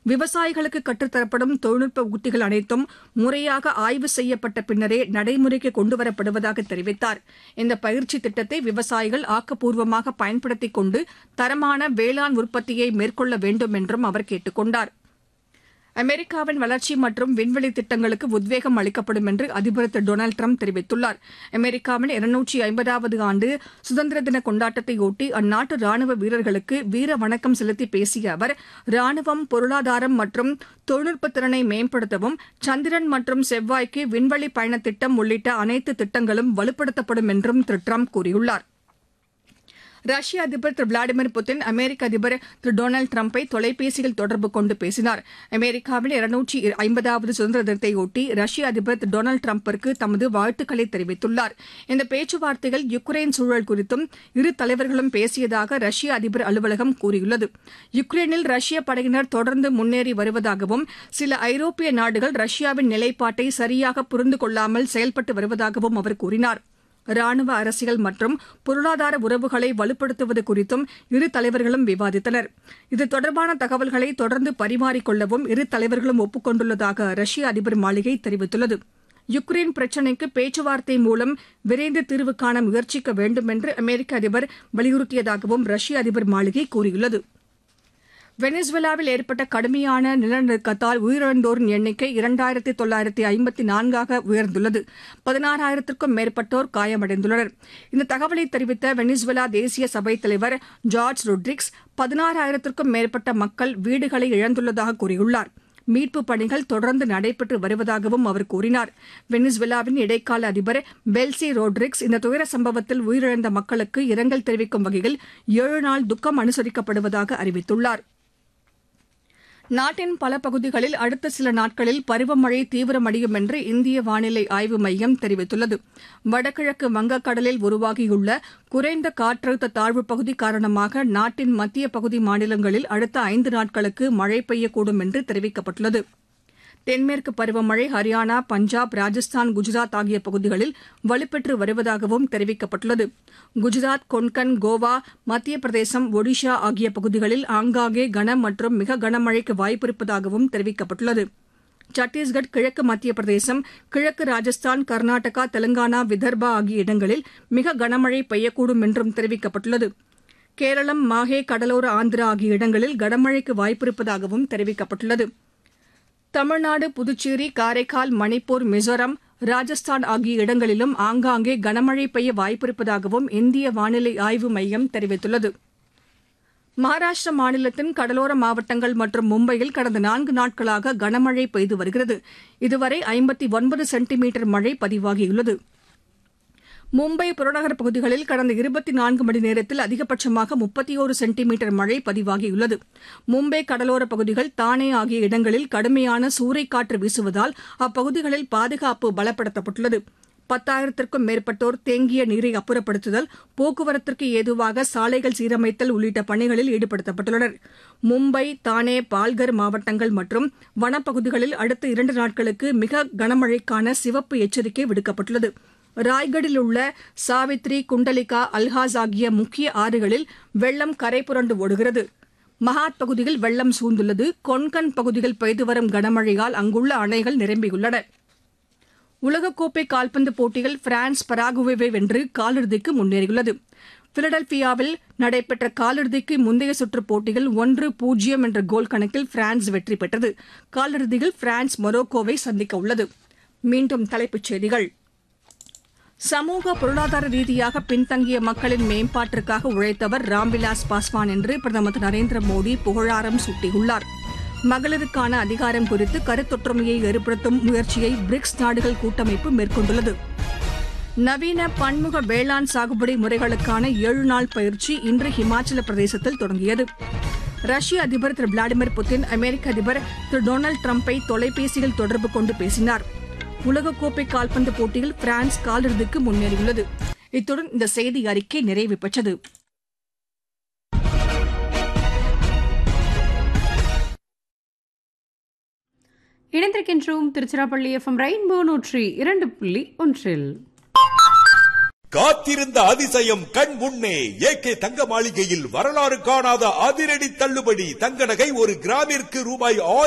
விவசாயிகளுக்கு கற்றுத்தரப்படும் தொழில்நுட்ப உத்திகள் அனைத்தும் முறையாக ஆய்வு செய்யப்பட்ட பின்னரே நடைமுறைக்கு கொண்டுவரப்படுவதாக தெரிவித்தார் இந்த பயிற்சி திட்டத்தை விவசாயிகள் ஆக்கப்பூர்வமாக பயன்படுத்திக் கொண்டு தரமான வேளாண் உற்பத்தியை மேற்கொள்ள வேண்டும் என்றும் அவர் கேட்டுக் கொண்டார் அமெரிக்காவின் வளர்ச்சி மற்றும் விண்வெளி திட்டங்களுக்கு உத்வேகம் அளிக்கப்படும் என்று அதிபர் திரு டொனால்டு ட்ரம்ப் தெரிவித்துள்ளார் அமெரிக்காவின் இருநூற்றி ஐம்பதாவது ஆண்டு சுதந்திர தின கொண்டாட்டத்தையொட்டி அந்நாட்டு ராணுவ வீரர்களுக்கு வீர வணக்கம் செலுத்தி பேசிய அவர் ராணுவம் பொருளாதாரம் மற்றும் தொழில்நுட்ப திறனை மேம்படுத்தவும் சந்திரன் மற்றும் செவ்வாய்க்கு விண்வெளி பயண திட்டம் உள்ளிட்ட அனைத்து திட்டங்களும் வலுப்படுத்தப்படும் என்றும் திரு ட்ரம்ப் கூறியுள்ளார் ரஷ்ய அதிபர் திரு விளாடிமிர் புட்டின் அமெரிக்க அதிபர் திரு டொனால்டு டிரம்பை தொலைபேசியில் தொடர்பு கொண்டு பேசினார் அமெரிக்காவில் இருநூற்றி ஐம்பதாவது சுதந்திர தினத்தையொட்டி ரஷ்ய அதிபர் திரு டொனால்டு டிரம்பிற்கு தமது வாழ்த்துக்களை தெரிவித்துள்ளார் இந்த பேச்சுவார்த்தையில் யுக்ரைன் சூழல் குறித்தும் இரு தலைவர்களும் பேசியதாக ரஷ்ய அதிபர் அலுவலகம் கூறியுள்ளது யுக்ரைனில் ரஷ்ய படையினர் தொடர்ந்து முன்னேறி வருவதாகவும் சில ஐரோப்பிய நாடுகள் ரஷ்யாவின் நிலைப்பாட்டை சரியாக புரிந்து கொள்ளாமல் செயல்பட்டு வருவதாகவும் அவர் கூறினார் ராணுவ அரசியல் மற்றும் பொருளாதார உறவுகளை வலுப்படுத்துவது குறித்தும் இரு தலைவர்களும் விவாதித்தனர் இது தொடர்பான தகவல்களை தொடர்ந்து பரிமாறிக்கொள்ளவும் இரு தலைவர்களும் ஒப்புக் கொண்டுள்ளதாக ரஷ்ய அதிபர் மாளிகை தெரிவித்துள்ளது யுக்ரைன் பிரச்சினைக்கு பேச்சுவார்த்தை மூலம் விரைந்து தீர்வு காண முயற்சிக்க வேண்டும் என்று அமெரிக்க அதிபர் வலியுறுத்தியதாகவும் ரஷ்ய அதிபர் மாளிகை கூறியுள்ளது வெனிசுவேலாவில் ஏற்பட்ட கடுமையான நிலநடுக்கத்தால் உயிரிழந்தோரின் எண்ணிக்கை இரண்டாயிரத்தி தொள்ளாயிரத்தி ஐம்பத்தி நான்காக உயர்ந்துள்ளது பதினாறாயிரத்திற்கும் மேற்பட்டோர் காயமடைந்துள்ளனர் இந்த தகவலை தெரிவித்த வெனிசுவேலா தேசிய சபைத் தலைவர் ஜார்ஜ் ரொட்ரிக்ஸ் பதினாறாயிரத்திற்கும் மேற்பட்ட மக்கள் வீடுகளை இழந்துள்ளதாக கூறியுள்ளார் மீட்புப் பணிகள் தொடர்ந்து நடைபெற்று வருவதாகவும் அவர் கூறினார் வெனிசுவேலாவின் இடைக்கால அதிபர் பெல்சி ரோட்ரிக்ஸ் இந்த துயர சம்பவத்தில் உயிரிழந்த மக்களுக்கு இரங்கல் தெரிவிக்கும் வகையில் ஏழு நாள் துக்கம் அனுசரிக்கப்படுவதாக அறிவித்துள்ளார் நாட்டின் பல பகுதிகளில் அடுத்த சில நாட்களில் பருவமழை தீவிரமடையும் என்று இந்திய வானிலை ஆய்வு மையம் தெரிவித்துள்ளது வடகிழக்கு வங்கக்கடலில் உருவாகியுள்ள குறைந்த காற்றழுத்த தாழ்வுப் பகுதி காரணமாக நாட்டின் மத்திய பகுதி மாநிலங்களில் அடுத்த ஐந்து நாட்களுக்கு மழை பெய்யக்கூடும் என்று தெரிவிக்கப்பட்டுள்ளது தென்மேற்கு பருவமழை ஹரியானா பஞ்சாப் ராஜஸ்தான் குஜராத் ஆகிய பகுதிகளில் வலுப்பெற்று வருவதாகவும் தெரிவிக்கப்பட்டுள்ளது குஜராத் கொன்கன் கோவா மத்திய பிரதேசம் ஒடிஷா ஆகிய பகுதிகளில் ஆங்காங்கே கன மற்றும் மிக கனமழைக்கு வாய்ப்பிருப்பதாகவும் தெரிவிக்கப்பட்டுள்ளது சத்தீஸ்கட் கிழக்கு மத்திய பிரதேசம் கிழக்கு ராஜஸ்தான் கர்நாடகா தெலங்கானா விதர்பா ஆகிய இடங்களில் மிக கனமழை பெய்யக்கூடும் என்றும் தெரிவிக்கப்பட்டுள்ளது கேரளம் மாஹே கடலோர ஆந்திரா ஆகிய இடங்களில் கனமழைக்கு வாய்ப்பிருப்பதாகவும் தெரிவிக்கப்பட்டுள்ளது தமிழ்நாடு புதுச்சேரி காரைக்கால் மணிப்பூர் மிசோரம் ராஜஸ்தான் ஆகிய இடங்களிலும் ஆங்காங்கே கனமழை பெய்ய வாய்ப்பிருப்பதாகவும் இந்திய வானிலை ஆய்வு மையம் தெரிவித்துள்ளது மகாராஷ்டிர மாநிலத்தின் கடலோர மாவட்டங்கள் மற்றும் மும்பையில் கடந்த நான்கு நாட்களாக கனமழை பெய்து வருகிறது இதுவரை ஐம்பத்தி ஒன்பது சென்டிமீட்டர் மழை பதிவாகியுள்ளது மும்பை புறநகர் பகுதிகளில் கடந்த இருபத்தி நான்கு மணி நேரத்தில் அதிகபட்சமாக முப்பத்தி ஒரு சென்டிமீட்டர் மழை பதிவாகியுள்ளது மும்பை கடலோர பகுதிகள் தானே ஆகிய இடங்களில் கடுமையான சூறைக்காற்று வீசுவதால் அப்பகுதிகளில் பாதுகாப்பு பலப்படுத்தப்பட்டுள்ளது பத்தாயிரத்திற்கும் மேற்பட்டோர் தேங்கிய நீரை அப்புறப்படுத்துதல் போக்குவரத்திற்கு ஏதுவாக சாலைகள் சீரமைத்தல் உள்ளிட்ட பணிகளில் ஈடுபடுத்தப்பட்டுள்ளனர் மும்பை தானே பால்கர் மாவட்டங்கள் மற்றும் வனப்பகுதிகளில் அடுத்த இரண்டு நாட்களுக்கு மிக கனமழைக்கான சிவப்பு எச்சரிக்கை விடுக்கப்பட்டுள்ளது ராய்கடில் உள்ள சாவித்ரி குண்டலிகா அல்ஹாஸ் ஆகிய முக்கிய ஆறுகளில் வெள்ளம் கரை புரண்டு ஓடுகிறது மகாத் பகுதியில் வெள்ளம் சூழ்ந்துள்ளது கொன்கன் பகுதியில் பெய்து வரும் கனமழையால் அங்குள்ள அணைகள் நிரம்பியுள்ளன உலகக்கோப்பை கால்பந்து போட்டியில் பிரான்ஸ் பராகுவேவை வென்று காலிறுதிக்கு முன்னேறியுள்ளது பிலடெல்பியாவில் நடைபெற்ற காலிறுதிக்கு முந்தைய சுற்றுப் போட்டியில் ஒன்று பூஜ்ஜியம் என்ற கோல் கணக்கில் பிரான்ஸ் வெற்றி பெற்றது காலிறுதியில் பிரான்ஸ் மொரோக்கோவை சந்திக்க உள்ளது மீண்டும் தலைப்புச் செய்திகள் சமூக பொருளாதார ரீதியாக பின்தங்கிய மக்களின் மேம்பாட்டிற்காக உழைத்தவர் ராம்விலாஸ் பாஸ்வான் என்று பிரதமர் திரு நரேந்திர மோடி புகழாரம் சூட்டியுள்ளார் மகளிருக்கான அதிகாரம் குறித்து கருத்தொற்றுமையை ஏற்படுத்தும் முயற்சியை பிரிக்ஸ் நாடுகள் கூட்டமைப்பு மேற்கொண்டுள்ளது நவீன பன்முக வேளாண் சாகுபடி முறைகளுக்கான ஏழு நாள் பயிற்சி இன்று ஹிமாச்சல பிரதேசத்தில் தொடங்கியது ரஷ்ய அதிபர் திரு விளாடிமிர் புட்டின் அமெரிக்க அதிபர் திரு டொனால்டு டிரம்பை தொலைபேசியில் தொடர்பு கொண்டு பேசினார் உலகக்கோப்பை கால்பந்து போட்டியில் பிரான்ஸ் காலிறுதிக்கு முன்னேறியுள்ளது இத்துடன் இந்த செய்தி அறிக்கை நிறைவு பெற்றது இணைந்திருக்கின்றோம் திருச்சிராப்பள்ளி எஃப்எம் ரெயின்போ நூற்றி இரண்டு புள்ளி ஒன்றில் காத்திருந்த அதிசயம் கண் முன்னே ஏகே தங்க மாளிகையில் வரலாறு காணாத அதிரடி தள்ளுபடி தங்க நகை ஒரு கிராமிற்கு ரூபாய்